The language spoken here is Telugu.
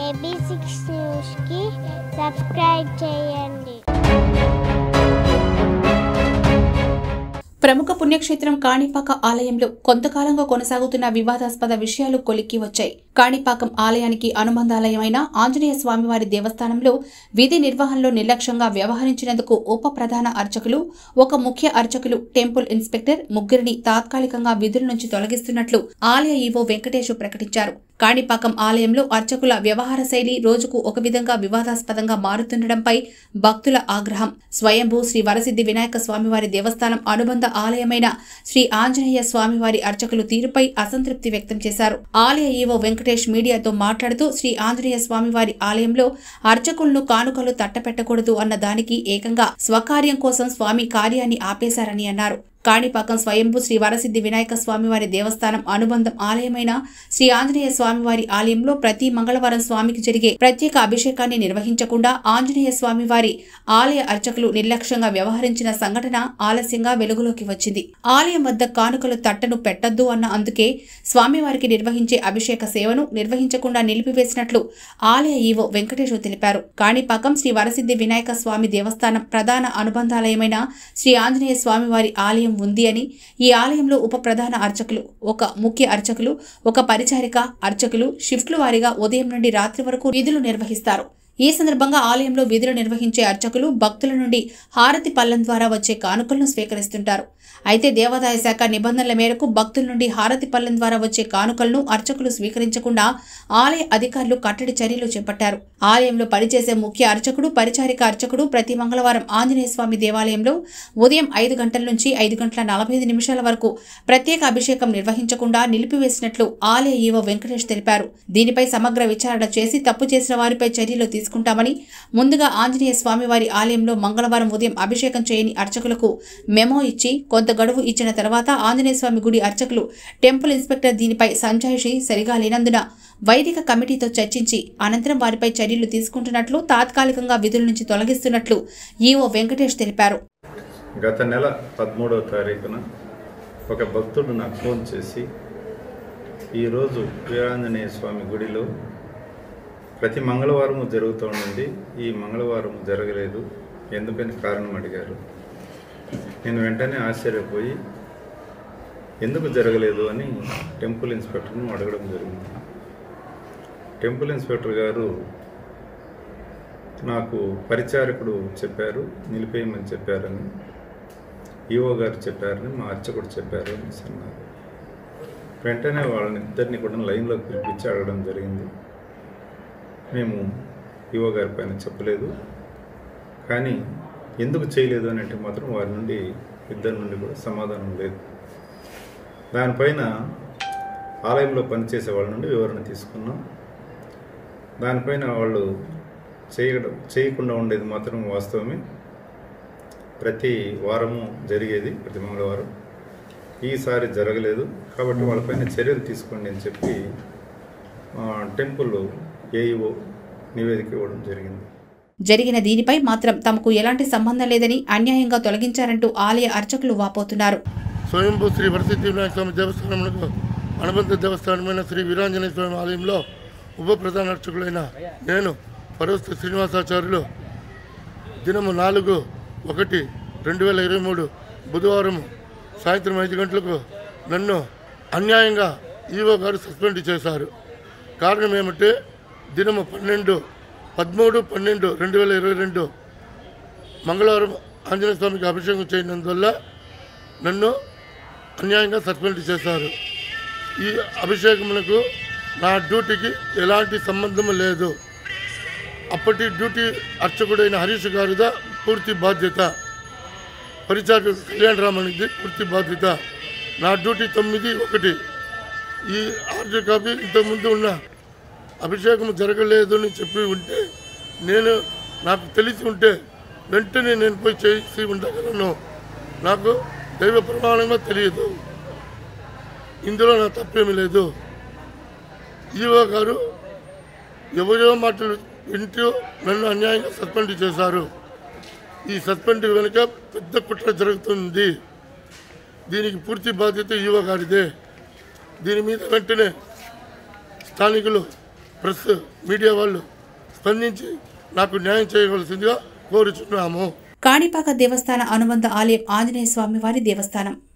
ఏబీ సిక్స్ న్యూస్కి సబ్స్క్రైబ్ చేయండి ప్రముఖ పుణ్యక్షేత్రం కాణిపాక ఆలయంలో కొంతకాలంగా కొనసాగుతున్న వివాదాస్పద విషయాలు కొలిక్కి వచ్చాయి కాణిపాకం ఆలయానికి అనుబంధాలయమైన ఆంజనేయ స్వామివారి దేవస్థానంలో విధి నిర్వహణలో నిర్లక్ష్యంగా వ్యవహరించినందుకు ఉప ప్రధాన అర్చకులు ఒక ముఖ్య అర్చకులు టెంపుల్ ఇన్స్పెక్టర్ ముగ్గురిని తాత్కాలికంగా విధుల నుంచి తొలగిస్తున్నట్లు ఆలయ ఈవో వెంకటేశు ప్రకటించారు కాణిపాకం ఆలయంలో అర్చకుల వ్యవహార శైలి రోజుకు ఒక విధంగా వివాదాస్పదంగా మారుతుండటంపై భక్తుల ఆగ్రహం స్వయంభూ శ్రీ వరసిద్ధి వినాయక స్వామివారి దేవస్థానం అనుబంధ ఆలయమైన శ్రీ ఆంజనేయ స్వామివారి అర్చకులు తీరుపై అసంతృప్తి వ్యక్తం చేశారు ఆలయ ఈవో వెంకటేష్ మీడియాతో మాట్లాడుతూ శ్రీ ఆంజనేయ స్వామివారి ఆలయంలో అర్చకులను కానుకలు తట్టపెట్టకూడదు అన్న దానికి ఏకంగా స్వకార్యం కోసం స్వామి కార్యాన్ని ఆపేశారని అన్నారు కాణిపాకం స్వయంభూ శ్రీ వరసిద్ధి వినాయక స్వామివారి దేవస్థానం అనుబంధం ఆలయమైన శ్రీ ఆంజనేయ స్వామివారి ఆలయంలో ప్రతి మంగళవారం స్వామికి జరిగే ప్రత్యేక అభిషేకాన్ని నిర్వహించకుండా ఆంజనేయ స్వామివారి ఆలయ అర్చకులు నిర్లక్ష్యంగా వ్యవహరించిన సంఘటన ఆలస్యంగా వెలుగులోకి వచ్చింది ఆలయం వద్ద కానుకలు తట్టను పెట్టద్దు అన్న అందుకే స్వామివారికి నిర్వహించే అభిషేక సేవను నిర్వహించకుండా నిలిపివేసినట్లు ఆలయ ఈవో వెంకటేశ్వర తెలిపారు కాణిపాకం శ్రీ వరసిద్ధి వినాయక స్వామి దేవస్థానం ప్రధాన అనుబంధాలయమైన శ్రీ ఆంజనేయ స్వామివారి ఆలయం ఉంది అని ఈ ఆలయంలో ఉప ప్రధాన అర్చకులు ఒక ముఖ్య అర్చకులు ఒక పరిచారిక అర్చకులు షిఫ్ట్లు వారీగా ఉదయం నుండి రాత్రి వరకు విధులు నిర్వహిస్తారు ఈ సందర్భంగా ఆలయంలో విధులు నిర్వహించే అర్చకులు భక్తుల నుండి హారతి పళ్ళం ద్వారా వచ్చే కానుకలను స్వీకరిస్తుంటారు అయితే దేవాదాయ శాఖ నిబంధనల మేరకు భక్తుల నుండి హారతి పళ్ళం ద్వారా వచ్చే కానుకలను అర్చకులు స్వీకరించకుండా ఆలయ అధికారులు కట్టడి చర్యలు చేపట్టారు ఆలయంలో పనిచేసే ముఖ్య అర్చకుడు పరిచారిక అర్చకుడు ప్రతి మంగళవారం ఆంజనేయ స్వామి దేవాలయంలో ఉదయం ఐదు గంటల నుంచి ఐదు గంటల నలభై ఐదు నిమిషాల వరకు ప్రత్యేక అభిషేకం నిర్వహించకుండా నిలిపివేసినట్లు ఆలయ ఈవో వెంకటేష్ తెలిపారు దీనిపై సమగ్ర విచారణ చేసి తప్పు చేసిన వారిపై చర్యలు తీసుకుంటామని ముందుగా ఆంజనేయ స్వామివారి ఆలయంలో మంగళవారం ఉదయం అభిషేకం చేయని అర్చకులకు మెమో ఇచ్చి కొంత గడువు ఇచ్చిన తర్వాత ఆంజనేయ స్వామి గుడి అర్చకులు టెంపుల్ ఇన్స్పెక్టర్ దీనిపై సంజాయిషి సరిగా లేనందున వైదిక కమిటీతో చర్చించి అనంతరం వారిపై చర్యలు తీసుకుంటున్నట్లు తాత్కాలికంగా విధుల నుంచి తొలగిస్తున్నట్లు ఈవో వెంకటేష్ తెలిపారు గత నెల పదమూడవ తారీఖున ఒక భక్తుడు నాకు ఫోన్ చేసి ఈరోజు వీరాంజనేయ స్వామి గుడిలో ప్రతి మంగళవారం జరుగుతూ ఉండింది ఈ మంగళవారం జరగలేదు ఎందుకని కారణం అడిగారు నేను వెంటనే ఆశ్చర్యపోయి ఎందుకు జరగలేదు అని టెంపుల్ ఇన్స్పెక్టర్ను అడగడం జరిగింది టెంపుల్ ఇన్స్పెక్టర్ గారు నాకు పరిచారకుడు చెప్పారు నిలిపేయమని చెప్పారని ఈఓ గారు చెప్పారని మా అర్చకుడు చెప్పారు అని అన్నారు వెంటనే వాళ్ళని ఇద్దరిని కూడా లైన్లోకి పిలిపించి అడగడం జరిగింది మేము ఈఓ గారి పైన చెప్పలేదు కానీ ఎందుకు చేయలేదు అని అంటే మాత్రం వారి నుండి ఇద్దరి నుండి కూడా సమాధానం లేదు దానిపైన ఆలయంలో పనిచేసే వాళ్ళ నుండి వివరణ తీసుకున్నాం దానిపైన వాళ్ళు చేయడం చేయకుండా ఉండేది మాత్రం వాస్తవమే ప్రతి వారము జరిగేది ప్రతి మంగళవారం ఈసారి జరగలేదు కాబట్టి వాళ్ళపైన చర్యలు తీసుకోండి అని చెప్పి ఆ, టెంపుల్ ఏఈఓ నివేదిక ఇవ్వడం జరిగింది జరిగిన దీనిపై మాత్రం తమకు ఎలాంటి సంబంధం లేదని అన్యాయంగా తొలగించారంటూ ఆలయ అర్చకులు వాపోతున్నారు స్వయంభూ శ్రీ వరసిద్ధి వినాయక స్వామి దేవస్థానమునకు అనుబంధ దేవస్థానమైన శ్రీ వీరాంజనేయ స్వామి ఆలయంలో ఉప ప్రధాన అర్చకులైన నేను పరవస్తి శ్రీనివాసాచార్యులు దినము నాలుగు ఒకటి రెండు వేల ఇరవై మూడు బుధవారం సాయంత్రం ఐదు గంటలకు నన్ను అన్యాయంగా ఈవో గారు సస్పెండ్ చేశారు కారణం ఏమంటే దినము పన్నెండు పదమూడు పన్నెండు రెండు వేల ఇరవై రెండు మంగళవారం ఆంజనేయ స్వామికి అభిషేకం చేయనందువల్ల నన్ను అన్యాయంగా సస్పెండ్ చేశారు ఈ అభిషేకమునకు నా డ్యూటీకి ఎలాంటి సంబంధం లేదు అప్పటి డ్యూటీ అర్చకుడైన హరీష్ గారిదా పూర్తి బాధ్యత పరిచారక కళ్యాణ రామనిది పూర్తి బాధ్యత నా డ్యూటీ తొమ్మిది ఒకటి ఈ ఆర్డర్ కాపీ ఇంతకుముందు ఉన్న అభిషేకం జరగలేదు అని చెప్పి ఉంటే నేను నాకు తెలిసి ఉంటే వెంటనే నేను పోయి చేసి ఉండగలను నాకు దైవ ప్రమాణంగా తెలియదు ఇందులో నా తప్పేమీ లేదు ఈవో గారు ఎవరో మాటలు వింటూ నన్ను అన్యాయంగా సస్పెండ్ చేశారు ఈ సస్పెండ్ వెనుక పెద్ద కుట్ర జరుగుతుంది దీనికి పూర్తి బాధ్యత ఈవో గారిదే దీని మీద వెంటనే స్థానికులు ప్రెస్ మీడియా వాళ్ళు స్పందించి నాకు న్యాయం చేయవలసిందిగా కోరుచున్నాము కాణిపాక దేవస్థాన అనుబంధ ఆలయం ఆంజనేయ స్వామివారి దేవస్థానం